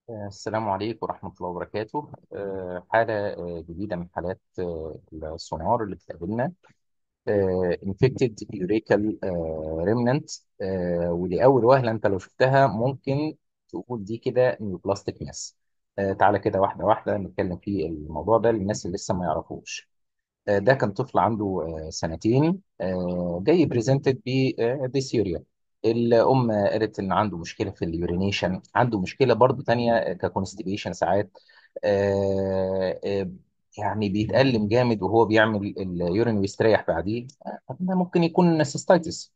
السلام عليكم ورحمة الله وبركاته آه، حالة آه، جديدة من حالات آه، السونار اللي بتقابلنا انفكتد يوريكال ريمننت ودي أول وهلة أنت لو شفتها ممكن تقول دي كده نيوبلاستيك ماس تعالى كده واحدة واحدة نتكلم في الموضوع ده للناس اللي لسه ما يعرفوش آه، ده كان طفل عنده آه، سنتين آه، جاي بريزنتد بديسيوريا الأم قالت إن عنده مشكلة في اليورينيشن عنده مشكلة برضو تانية ككونستيبيشن ساعات آه، آه، يعني بيتألم جامد وهو بيعمل اليورين ويستريح بعديه طب ده ممكن يكون سيستايتس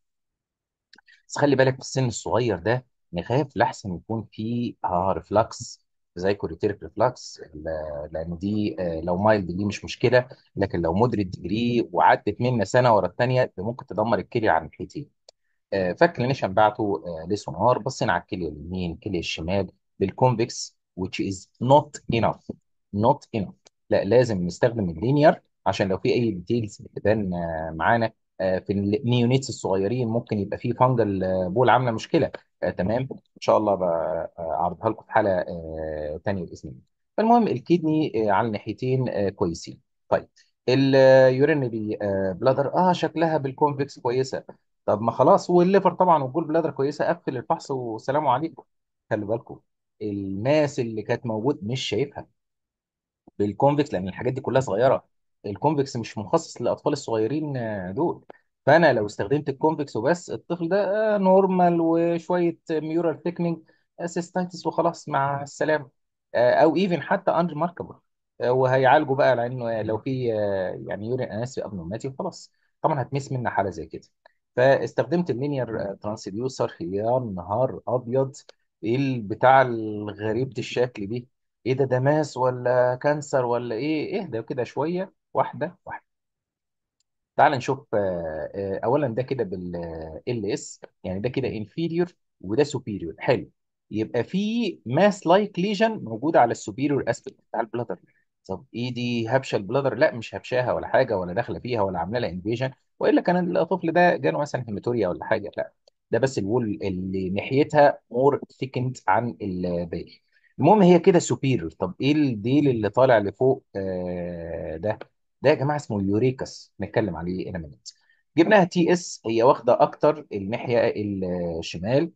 بس خلي بالك في السن الصغير ده نخاف لحسن يكون في اه ريفلكس زي كوريتيريك ريفلكس لان دي آه، لو مايلد دي مش مشكله لكن لو مودريت ديجري وعدت منا سنه ورا الثانيه ده ممكن تدمر الكليه عن الحيتين آه، فالكلينيشن بعته آه، لسونار بصينا على الكليه اليمين الكليه الشمال بالكونفكس which is not enough not enough لا لازم نستخدم اللينير عشان لو في اي ديتيلز بتبان آه، معانا آه، في النيونيتس الصغيرين ممكن يبقى في فانجل بول عامله مشكله آه، تمام ان شاء الله بقى آه، اعرضها لكم في حاله آه، تانيه باذن الله فالمهم الكدني آه، على الناحيتين آه، كويسين طيب اليورينري بلادر اه شكلها بالكونفكس كويسه طب ما خلاص والليفر طبعا والجول بلادر كويسه قفل الفحص والسلام عليكم خلي بالكم الماس اللي كانت موجود مش شايفها بالكونفكس لان الحاجات دي كلها صغيره الكونفكس مش مخصص للاطفال الصغيرين آه، دول فانا لو استخدمت الكونفكس وبس الطفل ده آه، نورمال وشويه ميورال ثيكنينج اسيستايتس وخلاص مع السلامه آه، او ايفن حتى انريماركابل وهيعالجوا بقى لانه لو في آه، يعني يورين اناسي ابنورماتي وخلاص طبعا هتمس منا حاله زي كده فاستخدمت اللينير ترانسديوسر يا نهار ابيض ايه البتاع الغريبة الشكل دي ايه ده ده ماس ولا كانسر ولا ايه اهدى كده شويه واحده واحده تعال نشوف آه، آه، اولا ده كده بال ال اس يعني ده كده انفيريور وده سوبيريور حلو يبقى في ماس لايك ليجن موجوده على السوبيريور اسبكت بتاع البلاتر طب ايه دي هبشه البلاتر لا مش هبشاها ولا حاجه ولا داخله فيها ولا عامله لها انفيجن والا كان الطفل ده جاله مثلا هيماتوريا ولا حاجه لا ده بس الوول اللي ناحيتها مور ثيكند عن الباقي المهم هي كده سوبيريور طب ايه الديل اللي طالع لفوق آه ده ده يا جماعه اسمه اليوريكاس نتكلم عليه هنا من جبناها تي اس هي واخده اكتر الناحيه الشمال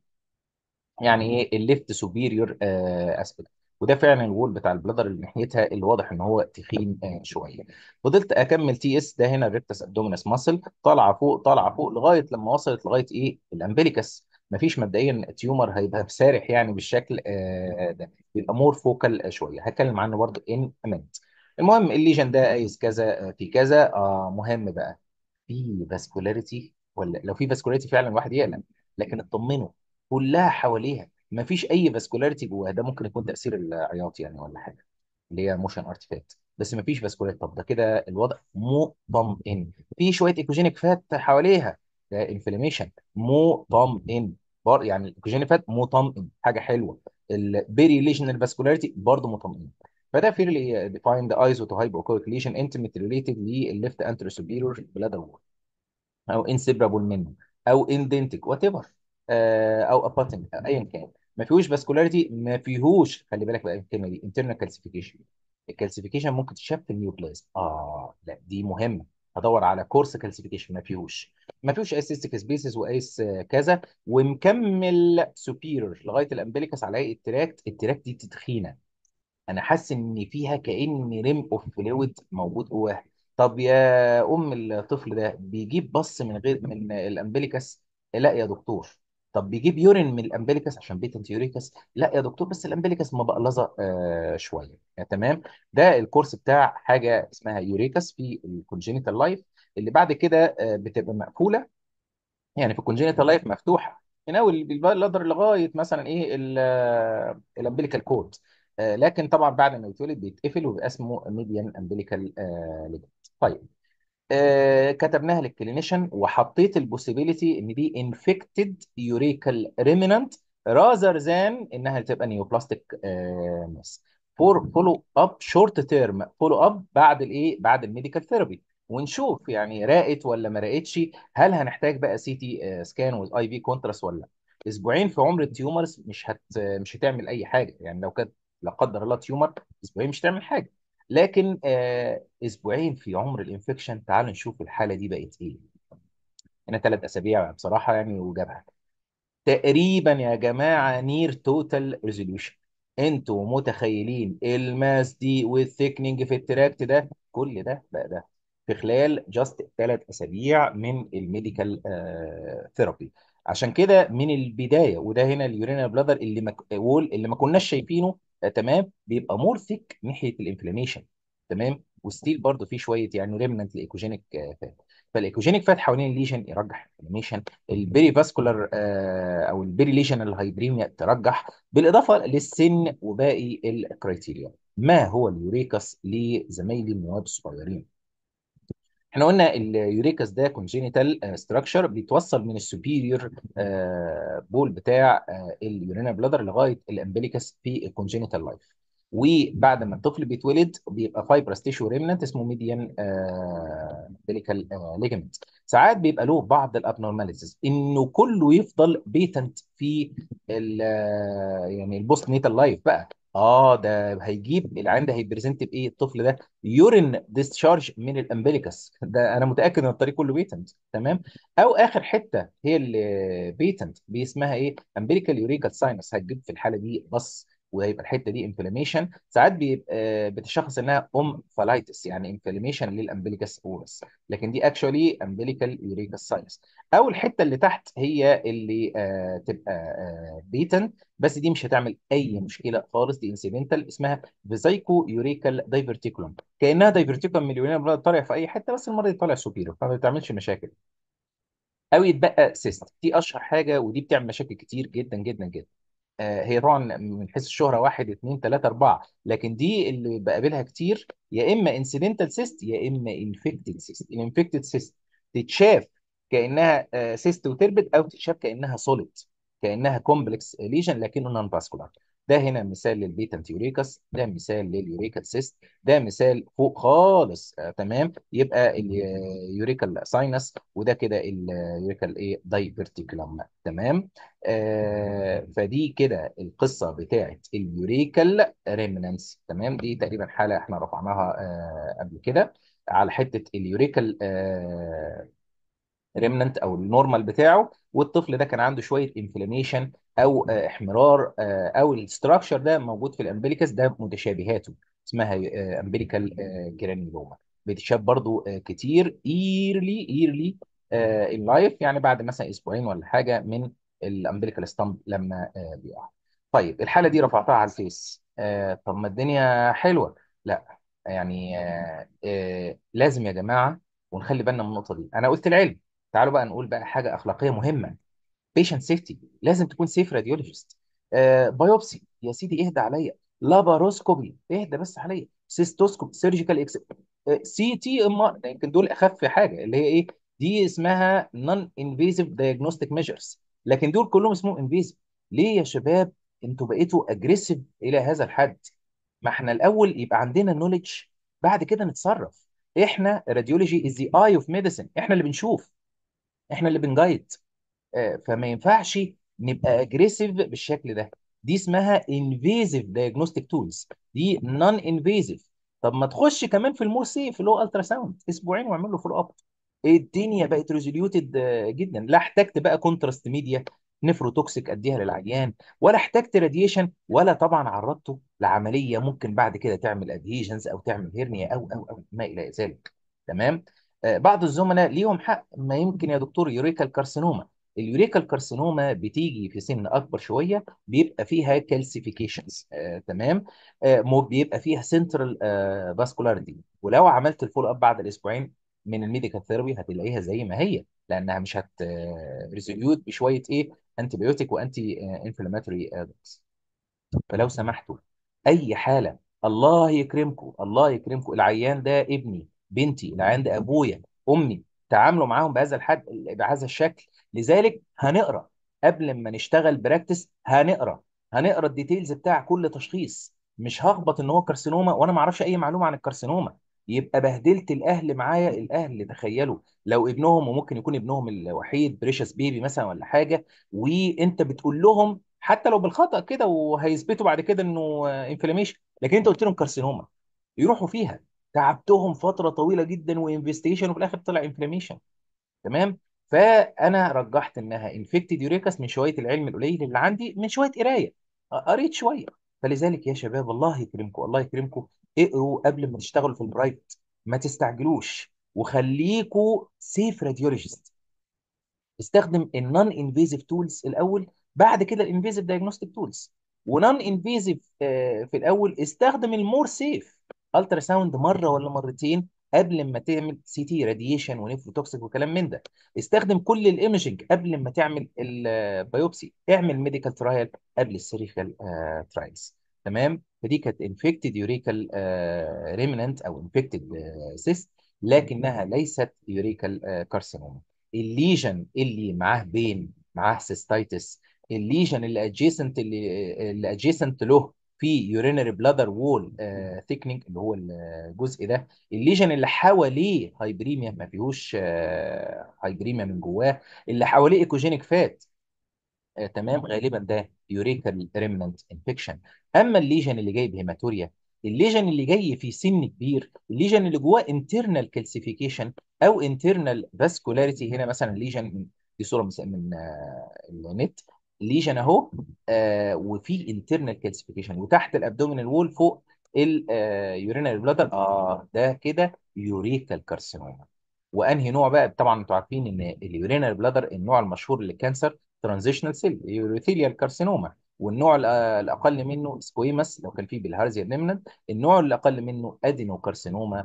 يعني ايه الليفت سوبيريور اسبكت وده فعلا الوول بتاع البلادر اللي ناحيتها اللي واضح ان هو تخين آه شويه فضلت اكمل تي اس ده هنا الريكتس ابدومينس ماسل طالعه فوق طالعه فوق لغايه لما وصلت لغايه ايه الامبليكس مفيش مبدئيا تيومر هيبقى سارح يعني بالشكل آه ده بيبقى مور فوكال شويه هتكلم عنه برضه ان امنت المهم الليجن ده قايس كذا آه، في كذا آه مهم بقى في فاسكولاريتي ولا لو في فاسكولاريتي فعلا الواحد يقلق لكن اطمنه كلها حواليها ما فيش اي فاسكولاريتي جواها ده ممكن يكون تاثير العياط يعني ولا حاجه اللي هي موشن ارتفاكت بس ما فيش فاسكولاريتي طب ده كده الوضع مطمئن في شويه ايكوجينيك فات حواليها ده انفلاميشن مطمئن بر يعني الايكوجينيك فات مطمئن حاجه حلوه البيري ليجنال فاسكولاريتي برضه مطمئن فده فيرلي ديفايند ايزو تو هايبوكويك ليجن انتمت ريليتد للليفت انترو سوبيريور بلادر او انسيبرابل منه او اندنتك وات ايفر او اباتنج ايا كان ما فيهوش فاسكولاريتي ما فيهوش خلي بالك بقى من الكلمه دي انترنال كالسيفيكيشن الكالسيفيكيشن ممكن تشاف في النيوبلازم اه لا دي مهمه هدور على كورس كالسيفيكيشن ما فيهوش ما فيهوش اسيستيك سبيسز وايس آه، كذا ومكمل سوبيريور لغايه الامبليكس على هيئه التراكت التراكت دي تخينه انا حاسس ان فيها كأن ريم اوف فلويد موجود جواها طب يا ام الطفل ده بيجيب بص من غير من الامبليكس لا يا دكتور طب بيجيب يورين من الامبليكس عشان بيتنت يوريكس لا يا دكتور بس الامبليكس مبقلظه آه شويه يعني تمام ده الكورس بتاع حاجه اسمها يوريكس في الكونجينيتال لايف اللي بعد كده آه بتبقى مقفوله يعني في الكونجينيتال لايف مفتوحه من اول بالبلادر لغايه مثلا ايه الامبليكال كورد لكن طبعا بعد ما يتولد بيتقفل وبيبقى اسمه ميديان امبليكال ليجمنت طيب آه، كتبناها للكلينيشن وحطيت البوسيبيليتي ان دي انفكتد يوريكال ريمننت راذر ذان انها تبقى نيوبلاستيك ماس فور فولو اب شورت تيرم فولو اب بعد الايه بعد الميديكال ثيرابي ونشوف يعني راقت ولا ما راقتش هل هنحتاج بقى سي تي سكان واي في كونتراست ولا لا اسبوعين في عمر التيومرز مش هت مش هتعمل اي حاجه يعني لو كانت لا قدر الله تيومر اسبوعين مش تعمل حاجه لكن آه اسبوعين في عمر الانفكشن تعال نشوف الحاله دي بقت ايه هنا ثلاث اسابيع بصراحه يعني وجابها تقريبا يا جماعه نير توتال ريزوليوشن انتوا متخيلين الماس دي والثيكنينج في التراكت ده كل ده بقى ده في خلال جاست ثلاث اسابيع من الميديكال ثيرابي عشان كده من البدايه وده هنا اليورينال بلادر اللي ما وول اللي ما كناش شايفينه آه، تمام بيبقى مور ثيك ناحيه الانفلاميشن تمام وستيل برضه في شويه يعني ريمننت الايكوجينيك فات فالايكوجينيك فات حوالين الليجن يرجح انفلاميشن البيري فاسكولار او البيري ليجن الهايبريميا ترجح بالاضافه للسن وباقي الكرايتيريا ما هو اليوريكاس لزمايلي النواب الصغيرين احنا قلنا اليوريكاس ده كونجينيتال ستراكشر بيتوصل من السوبيريور بول بتاع اليورينا بلادر لغايه الامبليكس في الكونجينيتال لايف وبعد ما الطفل بيتولد بيبقى فايبرس تيشو ريمننت اسمه ميديان امبليكال ليجمنت ساعات بيبقى له بعض الابنورماليتيز انه كله يفضل بيتنت في ال يعني البوست نيتال لايف بقى اه ده هيجيب العين ده هيبريزنت بايه الطفل ده يورين ديسشارج من الامبليكس ده انا متاكد ان الطريق كله بيتنت تمام او اخر حته هي اللي بيتنت دي اسمها ايه امبليكال يوريكال ساينس هتجيب في الحاله دي بص وهيبقى الحته دي انفلاميشن ساعات بيبقى بتشخص انها ام فالايتس يعني انفلاميشن للامبليكس اورس لكن دي اكشولي امبليكال يوريكال ساينس او الحته اللي تحت هي اللي آه تبقى آه بيتنت بس دي مش هتعمل اي مشكله خالص دي انسيدنتال اسمها فيزايكو يوريكال دايفرتيكولوم كانها دايفرتيكولوم مليونير طالع في اي حته بس المره دي طالع سوبيريور فما بتعملش مشاكل او يتبقى سيست دي اشهر حاجه ودي بتعمل مشاكل كتير جدا جدا جدا آه، هي طبعا من حيث الشهرة واحد اثنين ثلاثة أربعة لكن دي اللي بقابلها كتير يا إما انسيدنتال سيست يا إما انفكتد سيست الانفكتد سيست تتشاف كأنها سيست وتربت أو تتشاف كأنها سوليد كأنها كومبلكس ليجن لكنه نون فاسكولار ده هنا مثال للبيتنت يوريكاس ده مثال لليوريكال سيست ده مثال فوق خالص آه تمام يبقى اليوريكال ساينس وده كده اليوريكال ايه دايفرتيكولم تمام آه فدي كده القصه بتاعت اليوريكال ريمنانس تمام دي تقريبا حاله احنا رفعناها آه قبل كده على حته اليوريكال آه ريمننت او النورمال بتاعه والطفل ده كان عنده شويه انفلاميشن او آه، احمرار آه، او الاستراكشر ده موجود في الامبليكس ده متشابهاته اسمها امبليكال جرانيولوما بتشاف برضو آه، كتير ايرلي ايرلي ان لايف يعني بعد مثلا اسبوعين ولا حاجه من الامبليكال ستامب لما آه، بيقع طيب الحاله دي رفعتها على الفيس آه، طب ما الدنيا حلوه لا يعني آه، آه، لازم يا جماعه ونخلي بالنا من النقطه دي انا قلت العلم تعالوا بقى نقول بقى حاجه اخلاقيه مهمه بيشنت سيفتي لازم تكون سيف راديولوجيست آه بايوبسي يا سيدي اهدى عليا لاباروسكوبي اهدى بس عليا سيستوسكوب سيرجيكال اكس آه سي تي ام ار يمكن دول اخف حاجه اللي هي ايه دي اسمها نون انفيزيف دايجنوستيك ميجرز لكن دول كلهم اسمهم انفيزيف ليه يا شباب انتوا بقيتوا اجريسيف الى هذا الحد ما احنا الاول يبقى عندنا نوليدج بعد كده نتصرف احنا راديولوجي از ذا اي اوف ميديسن احنا اللي بنشوف احنا اللي بنجايد آه، فما ينفعش نبقى اجريسيف بالشكل ده دي اسمها انفيزيف دايجنوستيك تولز دي نون انفيزيف طب ما تخش كمان في المور سيف اللي هو الترا ساوند اسبوعين واعمل له فولو اب الدنيا بقت ريزوليوتد جدا لا احتجت بقى كونتراست ميديا نفروتوكسيك اديها للعيان ولا احتجت راديشن ولا طبعا عرضته لعمليه ممكن بعد كده تعمل ادهيجنز او تعمل هيرنيا او او او ما الى ذلك تمام آه، بعض الزملاء ليهم حق ما يمكن يا دكتور يوريكال كارسينوما اليوريكال كارسينوما بتيجي في سن اكبر شويه بيبقى فيها كالسيفيكيشنز آه، تمام آه، مو- بيبقى فيها سنترال فاسكولاريتي ولو عملت الفول اب بعد الاسبوعين من الميديكال ثيرابي هتلاقيها زي ما هي لانها مش هت ريزوليوت بشويه ايه انتي بيوتيك وانتي انفلاماتوري فلو سمحتوا اي حاله الله يكرمكم الله يكرمكم العيان ده ابني بنتي العيان ده ابويا امي تعاملوا معاهم بهذا الحد بهذا الشكل لذلك هنقرا قبل ما نشتغل براكتس هنقرا هنقرا الديتيلز بتاع كل تشخيص مش هخبط ان هو كارسينوما وانا ما اعرفش اي معلومه عن الكارسينوما يبقى بهدلت الاهل معايا الاهل تخيلوا لو ابنهم وممكن يكون ابنهم الوحيد بريشس بيبي مثلا ولا حاجه وانت بتقول لهم حتى لو بالخطا كده وهيثبتوا بعد كده انه انفلاميشن لكن انت قلت لهم كارسينوما يروحوا فيها تعبتهم فتره طويله جدا وانفستيشن وفي الاخر طلع انفلاميشن تمام فانا رجحت انها انفكتد يوريكاس من شويه العلم القليل اللي عندي من شويه قرايه قريت شويه فلذلك يا شباب الله يكرمكم الله يكرمكم اقروا قبل ما تشتغلوا في البرايفت ما تستعجلوش وخليكوا سيف راديولوجيست استخدم النون انفيزيف تولز الاول بعد كده الانفيزيف دايجنوستيك تولز ونون انفيزيف في الاول استخدم المور سيف الترا ساوند مره ولا مرتين قبل ما تعمل سي تي راديشن ونيفروتوكسيك وكلام من ده استخدم كل الايمجنج قبل ما تعمل البيوبسي اعمل ميديكال ترايل قبل السيريكال ترايلز تمام فدي كانت انفكتد يوريكال ريمننت او انفكتد سيست لكنها ليست يوريكال كارسينوما الليجن اللي معاه بين معاه سيستايتس الليجن اللي ادجيسنت اللي اللي ادجيسنت له في يورينري بلادر وول ثيكنينج اللي هو الجزء ده الليجن اللي حواليه هايبريميا ما فيهوش هايبريميا من جواه اللي حواليه ايكوجينيك فات آه، تمام غالبا ده يوريكال ريمننت انفكشن اما الليجن اللي جاي بهيماتوريا الليجن اللي جاي في سن كبير الليجن اللي جواه انترنال كالسيفيكيشن او انترنال فاسكولاريتي هنا مثلا ليجن من دي صوره من من آه، النت ليجن اهو آه وفي انترنال كالسيفيكيشن وتحت الابدومينال وول فوق اليورينال بلادر اه ده كده يوريكال كارسينوما وانهي نوع بقى طبعا انتوا عارفين ان اليورينال بلادر النوع المشهور للكانسر ترانزيشنال سيل يوريثيليال كارسينوما والنوع الأ- الاقل منه سكويمس لو كان فيه بالهارزيا نيمنت النوع الاقل منه ادينو كارسينوما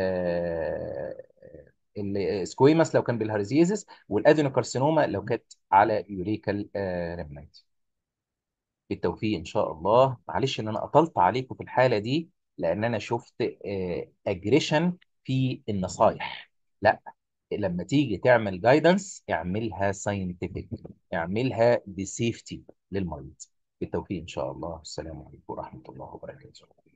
آه السكويمس لو كان بالهارزيزس والادينو كارسينوما لو كانت على يوريكال آه ريمنت بالتوفيق ان شاء الله معلش ان انا اطلت عليكم في الحاله دي لان انا شفت اجريشن في النصايح لا لما تيجي تعمل جايدنس اعملها ساينتفك اعملها بسيفتي للمريض بالتوفيق ان شاء الله السلام عليكم ورحمه الله وبركاته